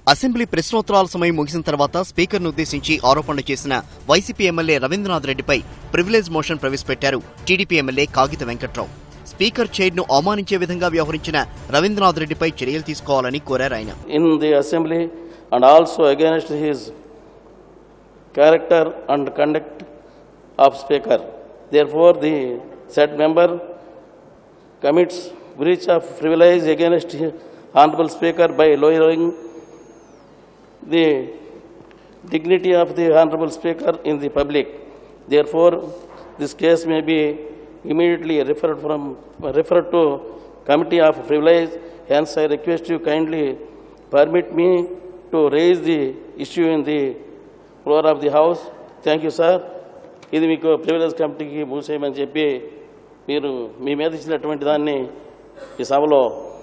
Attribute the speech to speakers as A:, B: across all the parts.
A: Assembly ప్రశ్నోత్తరాల సమయం ముగిసిన తర్వాత స్పీకర్ను ఉద్దేశించి ఆరోపణలు చేసిన వైసీపీ ఎమ్మెల్యే రవీంద్రనాథ్ రెడ్డిపై ప్రివిలేజ్ మోషన్ ప్రవేశపెట్టారు TDP MLA Kagita Venkatrao speaker చైర్ను అవమానించే విధంగా వ్యవహరించిన రవీంద్రనాథ్ రెడ్డిపై చర్యలు తీసుకోవాలని కోరారు ఆయన
B: in the assembly and also against his character and conduct of speaker. Therefore, the said member commits breach of privilege against his honorable speaker by lowering the dignity of the honorable speaker in the public. Therefore, this case may be immediately referred from, referred to committee of privilege. Hence, I request you kindly permit me to raise the issue in the floor of the house. Thank you, sir. ఇది మీకు privilege కమిటీకి మూసేయమని చెప్పి మీరు మీ మీద ఇచ్చినటువంటి దాన్ని ఈ సభలో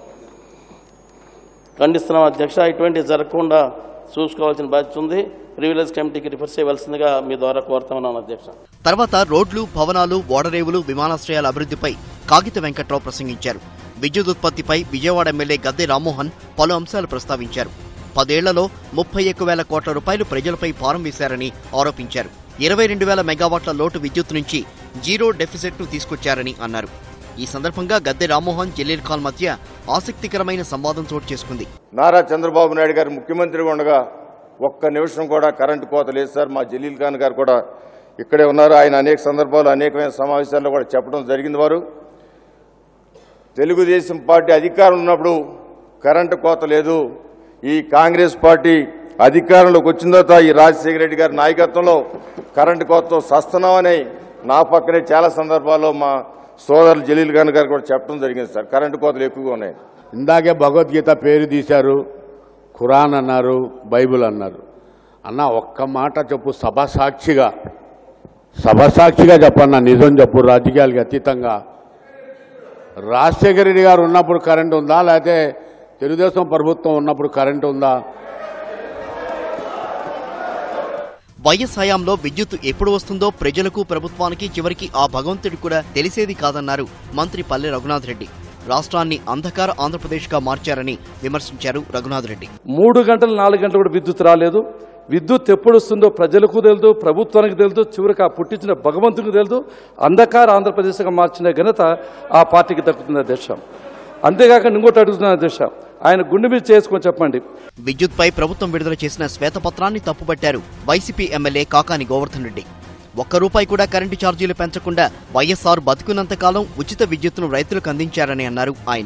B: ఖండిస్తున్నాం అధ్యక్ష ఇటువంటి జరగకుండా చూసుకోవాల్సిన బాధ్యత ఉంది ప్రివిలేజ్ కమిటీకి రిఫర్ చేయవలసిందిగా మీ ద్వారా కోరుతామన్నాను అధ్యక్ష
A: తర్వాత రోడ్లు భవనాలు ఓడరేవులు విమానాశ్రయాల అభివృద్ధిపై కాగిత వెంకట్రావు ప్రసంగించారు విద్యుత్ ఉత్పత్తిపై విజయవాడ ఎమ్మెల్యే గద్దె రామ్మోహన్ పలు అంశాలు ప్రస్తావించారు పదేళ్లలో ముప్పై ఎక్కువ వేల కోట్ల రూపాయలు ప్రజలపై భారం వేశారని ఆరోపించారు ఇరవై రెండు వేల మెగావాట్ల లోటు విద్యుత్ నుంచి జీరో డెఫిసిట్ను తీసుకొచ్చారని అన్నారు ఈ సందర్భంగా గద్దె రామ్మోహన్ జలీల్ ఖాన్ మధ్య ఆసక్తికరమైన సంవాదం చోటు చేసుకుంది
C: నారా చంద్రబాబు నాయుడు గారు ముఖ్యమంత్రిగా ఉండగా ఒక్క నిమిషం కూడా కరెంటు కోత లేదు సార్ మా జలీల్ ఖాన్ గారు కూడా ఇక్కడే ఉన్నారు ఆయన అనేక సందర్భాలు అనేకమైన సమావేశాల్లో కూడా చెప్పడం జరిగింది వారు తెలుగుదేశం పార్టీ అధికారం ఉన్నప్పుడు కరెంటు కోత లేదు ఈ కాంగ్రెస్ పార్టీ అధికారంలోకి వచ్చిన తర్వాత ఈ రాజశేఖర రెడ్డి గారి నాయకత్వంలో కరెంటు కోతతో సస్తున్నామని నా పక్కనే చాలా సందర్భాల్లో మా సోదరులు జలీల్ ఖాన్ గారు కూడా చెప్పడం జరిగింది సార్ కరెంటు కోతలు ఎక్కువగా ఉన్నాయి
D: ఇందాకే భగవద్గీత పేరు తీశారు ఖురాన్ అన్నారు బైబిల్ అన్నారు అన్న ఒక్క మాట చెప్పు సభసాక్షిగా సభసాక్షిగా చెప్పన్న నిజం చెప్పు రాజకీయాలకి అతీతంగా రాజశేఖర రెడ్డి గారు ఉన్నప్పుడు కరెంట్ ఉందా లేకపోతే తెలుగుదేశం ప్రభుత్వం ఉన్నప్పుడు కరెంట్ ఉందా
A: వైఎస్ హయాంలో విద్యుత్ ఎప్పుడు వస్తుందో ప్రజలకు ప్రభుత్వానికి చివరికి ఆ భగవంతుడి కూడా తెలిసేది కాదన్నారు మంత్రి పల్లె రఘునాథ్ రెడ్డి రాష్ట్రాన్ని అంధకార ఆంధ్రప్రదేశ్గా మార్చారని విమర్శించారు రఘునాథ్ రెడ్డి
E: మూడు గంటలు నాలుగు గంటలు కూడా విద్యుత్ రాలేదు విద్యుత్ ఎప్పుడు వస్తుందో ప్రజలకు తెలుదు ప్రభుత్వానికి తెలుదు చివరికి ఆ పుట్టించిన భగవంతునికి తెలుదు అంధకార ఆంధ్రప్రదేశ్గా మార్చిన ఘనత ఆ పార్టీకి దక్కుతుంది అధ్యక్ష అంతేకాక ఇంకోటి అడుగుతున్నాను అధ్యక్ష ఆయన గుండె మీద చేసుకొని చెప్పండి
A: విద్యుత్పై ప్రభుత్వం విడుదల చేసిన శ్వేతపత్రాన్ని తప్పుపట్టారు వైసీపీ ఎమ్మెల్యే కాకాని గోవర్ధన్ రెడ్డి ఒక్క రూపాయి కూడా కరెంటు ఛార్జీలు పెంచకుండా వైఎస్ఆర్ బతుకున్నంతకాలం ఉచిత విద్యుత్తును రైతులకు అందించారని అన్నారు ఆయన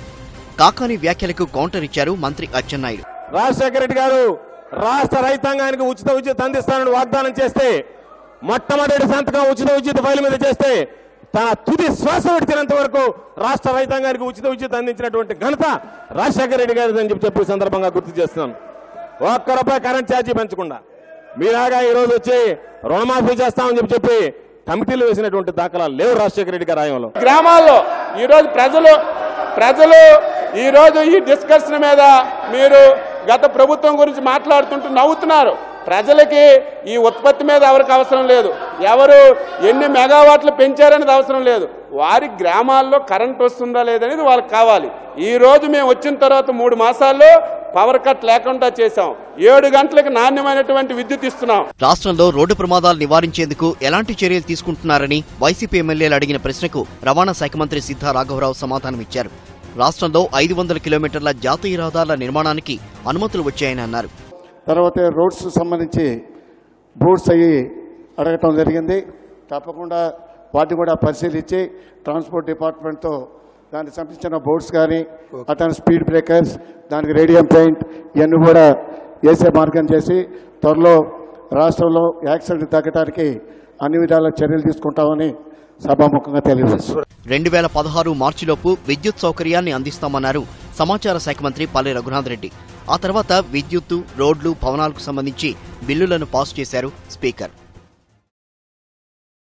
A: కాకాని వ్యాఖ్యలకు కౌంటర్ ఇచ్చారు మంత్రి అచ్చెన్నాయుడు
F: రాజశేఖర రెడ్డి గారు రాష్ట్ర రైతాంగానికి ఉచిత విద్యుత్ అందిస్తానని వాగ్దానం చేస్తే మొట్టమొదటి సంతకం ఉచిత విద్యుత్ ఫైల్ మీద చేస్తే తన తుది శ్వాస విడిచినంత వరకు రాష్ట్ర రైతాంగానికి ఉచిత విద్యుత్ అందించినటువంటి ఘనత రాజశేఖర రెడ్డి గారి అని చెప్పి చెప్పి ఈ సందర్భంగా గుర్తు చేస్తున్నాం ఒక్క రూపాయి కరెంట్ ఛార్జీ పెంచకుండా మీలాగా ఈ రోజు వచ్చి రుణమాఫీ చేస్తామని చెప్పి చెప్పి కమిటీలు వేసినటువంటి దాఖలాలు లేవు రాజశేఖర రెడ్డి గారి హయాంలో
G: గ్రామాల్లో ఈరోజు ప్రజలు ప్రజలు ఈరోజు ఈ డిస్కషన్ మీద మీరు గత ప్రభుత్వం గురించి మాట్లాడుతుంటూ నవ్వుతున్నారు ప్రజలకి ఈ ఉత్పత్తి మీద ఎవరికి అవసరం లేదు ఎవరు ఎన్ని మెగావాట్లు పెంచారనేది అవసరం లేదు వారి గ్రామాల్లో కరెంట్ వస్తుందా లేదనేది వాళ్ళకి కావాలి ఈ రోజు మేము వచ్చిన తర్వాత మూడు మాసాల్లో పవర్ కట్ లేకుండా చేశాం ఏడు గంటలకు నాణ్యమైనటువంటి విద్యుత్ ఇస్తున్నాం
A: రాష్ట్రంలో రోడ్డు ప్రమాదాలు నివారించేందుకు ఎలాంటి చర్యలు తీసుకుంటున్నారని వైసీపీ ఎమ్మెల్యేలు అడిగిన ప్రశ్నకు రవాణా శాఖ మంత్రి సిద్ధా రాఘవరావు సమాధానమిచ్చారు రాష్ట్రంలో ఐదు వందల కిలోమీటర్ల జాతీయ రహదారుల నిర్మాణానికి అనుమతులు వచ్చాయని అన్నారు
H: తర్వాత రోడ్స్ సంబంధించి బోర్డ్స్ అయ్యి అడగటం జరిగింది తప్పకుండా వాటిని కూడా పరిశీలించి ట్రాన్స్పోర్ట్ డిపార్ట్మెంట్తో దానికి సంబంధించిన బోర్డ్స్ కానీ అతని స్పీడ్ బ్రేకర్స్ దానికి రేడియం పెయింట్ ఇవన్నీ కూడా వేసే మార్గం చేసి త్వరలో రాష్ట్రంలో యాక్సిడెంట్ తగ్గడానికి అన్ని విధాల చర్యలు తీసుకుంటామని సభాముఖంగా తెలియజేస్తున్నారు
A: రెండు వేల పదహారు మార్చిలోపు విద్యుత్ సౌకర్యాన్ని అందిస్తామన్నారు సమాచార శాఖ మంత్రి పల్లె రఘునాథ్ రెడ్డి ఆ తర్వాత విద్యుత్తు రోడ్లు భవనాలకు సంబంధించి బిల్లులను పాస్ చేశారు స్పీకర్